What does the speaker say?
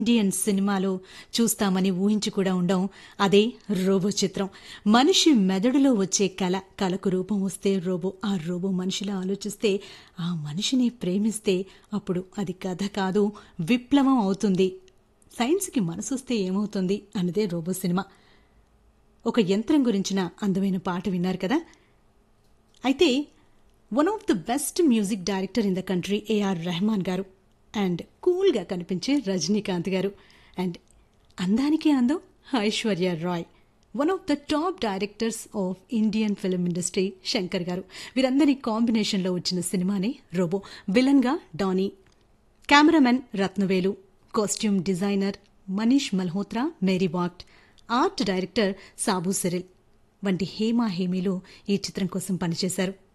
Indian సినిమాలో చూస్తామని ఊహించి కూడా ఉండం అదే రోబో చిత్రం మనిషి మెదడులో వచ్చే కళ కళకు రూపం వస్తే రోబో ఆ రోబో మనిషిలా ఆలోచిస్తే ఆ మనిషిని ప్రేమిస్తే అప్పుడు అది కథ కాదు విప్లవం అవుతుంది సైన్స్కి మనసొస్తే ఏమవుతుంది అన్నదే రోబో సినిమా ఒక యంత్రం గురించిన అందమైన పాట విన్నారు కదా అయితే one of the best music director in the country A R Rahman గారు అండ్ కూల్గా కనిపించే రజనీకాంత్ గారు అండ్ అందానికి అందం Aishwarya Rai one of the top directors of Indian film industry Shankar గారు వీరందరి కాంబినేషన్లో వచ్చిన సినిమానే రోబో విలన్గా Danny cameraman Rathnavelu costume designer Manish Malhotra Mary Vogt art director Sabu Cyril వంటి హేమా హేమీలు ఈ చిత్రం కోసం పనిచేశారు